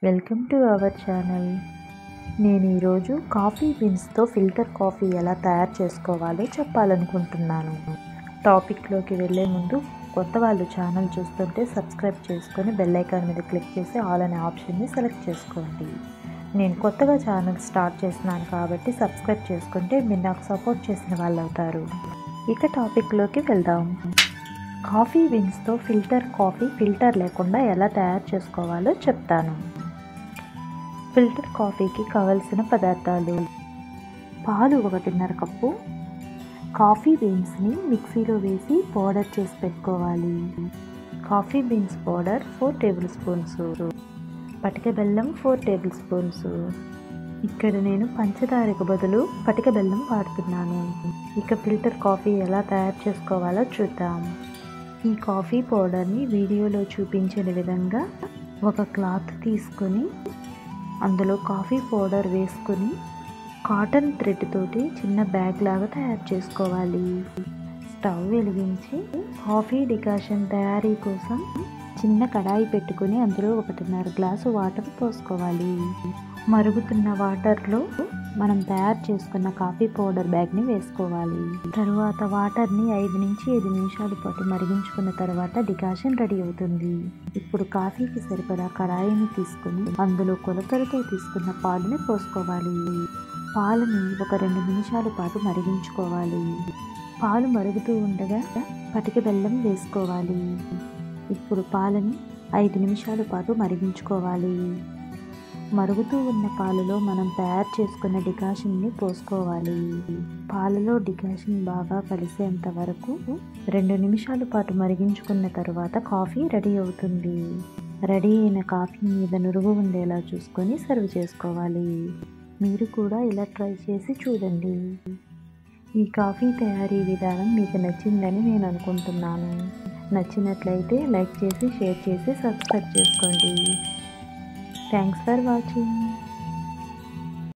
welcome to our channel నేను ఈరోజు coffee బీన్స్తో ఫిల్టర్ కాఫీ ఎలా తయారు చేసుకోవాలో చెప్పాలనుకుంటున్నాను టాపిక్లోకి వెళ్ళే ముందు కొత్త వాళ్ళు ఛానల్ చూస్తుంటే సబ్స్క్రైబ్ చేసుకొని బెల్ ఐకాన్ మీద క్లిక్ చేసి ఆల్ అనే ఆప్షన్ని సెలెక్ట్ చేసుకోండి నేను కొత్తగా ఛానల్ స్టార్ట్ చేస్తున్నాను కాబట్టి సబ్స్క్రైబ్ చేసుకుంటే మీరు నాకు సపోర్ట్ చేసిన వాళ్ళు అవుతారు ఇక టాపిక్లోకి వెళ్దాం కాఫీ బీన్స్తో ఫిల్టర్ కాఫీ ఫిల్టర్ లేకుండా ఎలా తయారు చేసుకోవాలో చెప్తాను ఫిల్టర్ కాఫీకి కావలసిన పదార్థాలు పాలు ఒకటిన్నర కప్పు కాఫీ బీన్స్ని మిక్సీలో వేసి పౌడర్ చేసి పెట్టుకోవాలి coffee beans powder four table spoons పటిక బెల్లం ఫోర్ టేబుల్ స్పూన్స్ ఇక్కడ నేను పంచదారకు బదులు పటిక బెల్లం వాడుతున్నాను ఇక ఫిల్టర్ కాఫీ ఎలా తయారు చేసుకోవాలో చూద్దాం ఈ కాఫీ పౌడర్ని వీడియోలో చూపించిన విధంగా ఒక క్లాత్ తీసుకొని అందులో కాఫీ పౌడర్ వేసుకొని కాటన్ థ్రెడ్ తోటి చిన్న బ్యాగ్ లాగా తయారు చేసుకోవాలి స్టవ్ వెలిగించి కాఫీ డికాషన్ తయారీ కోసం చిన్న కడాయి పెట్టుకుని అందులో ఒకటిన్నర గ్లాసు వాటర్ పోసుకోవాలి మరుగుతున్న వాటర్లో మనం తయారు చేసుకున్న కాఫీ పౌడర్ బ్యాగ్ని వేసుకోవాలి తరువాత వాటర్ని ఐదు నుంచి ఐదు నిమిషాల పాటు మరిగించుకున్న తర్వాత డికాషన్ రెడీ అవుతుంది ఇప్పుడు కాఫీకి సరిపడా కడాయిని తీసుకుని అందులో కొలతలతో తీసుకున్న పాలుని పోసుకోవాలి పాలని ఒక రెండు నిమిషాల పాటు మరిగించుకోవాలి పాలు మరుగుతూ ఉండగా పటిక బెల్లం వేసుకోవాలి ఇప్పుడు పాలని ఐదు నిమిషాల పాటు మరిగించుకోవాలి మరుగుతూ ఉన్న పాలలో మనం తయారు చేసుకున్న డికాషన్ని పోసుకోవాలి పాలలో డికాషన్ బాగా కలిసేంత వరకు రెండు నిమిషాల పాటు మరిగించుకున్న తర్వాత కాఫీ రెడీ అవుతుంది రెడీ అయిన కాఫీ మీద నురుగు ఉండేలా చూసుకొని సర్వ్ చేసుకోవాలి మీరు కూడా ఇలా ట్రై చేసి చూడండి ఈ కాఫీ తయారీ విధానం మీకు నచ్చిందని నేను అనుకుంటున్నాను నచ్చినట్లయితే లైక్ చేసి షేర్ చేసి సబ్స్క్రైబ్ చేసుకోండి థ్యాంక్స్ ఫర్ వాచింగ్